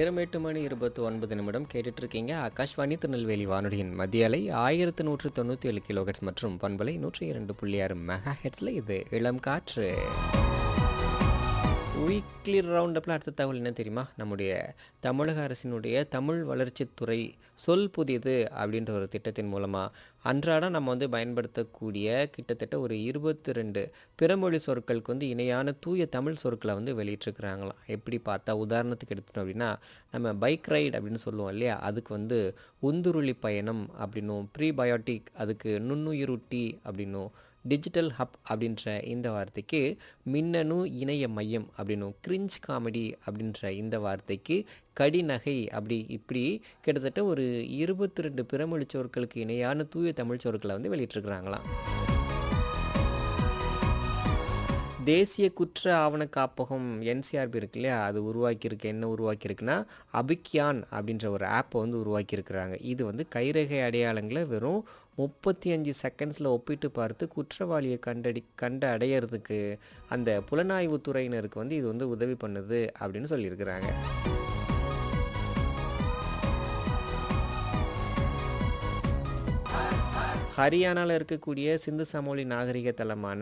நேரம் எட்டு மணி இருபத்தி ஒன்பது நிமிடம் கேட்டுட்டு இருக்கீங்க ஆகாஷ்வாணி திருநெல்வேலி வானொலியின் மத்திய அலை ஆயிரத்து நூற்று தொண்ணூற்றி ஏழு கிலோஹெட்ஸ் மற்றும் பண்பலை நூற்றி இரண்டு புள்ளி ஆறு மெகா ஹெட்ஸில் இது இளம் காற்று வீக்லி ரவுண்டப்பில் அடுத்த தகவல் என்ன தெரியுமா நம்முடைய தமிழக அரசினுடைய தமிழ் வளர்ச்சித்துறை சொல் புதியது அப்படின்ற ஒரு திட்டத்தின் மூலமாக அன்றாடம் நம்ம வந்து பயன்படுத்தக்கூடிய கிட்டத்தட்ட ஒரு இருபத்தி ரெண்டு பிறமொழி சொற்களுக்கு வந்து இணையான தூய தமிழ் சொற்களை வந்து வெளியிட்டிருக்கிறாங்களாம் எப்படி பார்த்தா உதாரணத்துக்கு எடுத்துட்டோம் அப்படின்னா நம்ம பைக் ரைடு அப்படின்னு சொல்லுவோம் இல்லையா அதுக்கு வந்து உந்துருளி பயணம் அப்படின்னும் ப்ரீபயோட்டிக் அதுக்கு நுண்ணுயிரூட்டி அப்படின்னும் டிஜிட்டல் ஹப் அப்படின்ற இந்த வார்த்தைக்கு மின்னணு இணைய மையம் அப்படின்னும் கிரிஞ்ச் காமெடி அப்படின்ற இந்த வார்த்தைக்கு கடிநகை அப்படி இப்படி கிட்டத்தட்ட ஒரு இருபத்தி ரெண்டு பிறமொழி சொற்களுக்கு இணையான தூய தமிழ் சொற்களை வந்து வெளியிட்டிருக்கிறாங்களாம் தேசிய குற்ற ஆவண காப்பகம் என்சிஆர்பி இருக்கு இல்லையா அது உருவாக்கியிருக்கு என்ன உருவாக்கியிருக்குன்னா அபிக்யான் அப்படின்ற ஒரு ஆப்பை வந்து உருவாக்கியிருக்கிறாங்க இது வந்து கைரேகை அடையாளங்களை வெறும் முப்பத்தி அஞ்சு செகண்ட்ஸில் ஒப்பிட்டு பார்த்து குற்றவாளியை கண்டடி கண்டு அடையிறதுக்கு அந்த புலனாய்வு துறையினருக்கு வந்து இது வந்து உதவி பண்ணுது அப்படின்னு சொல்லியிருக்கிறாங்க ஹரியானாவில் இருக்கக்கூடிய சிந்து சமோலி நாகரிக தலமான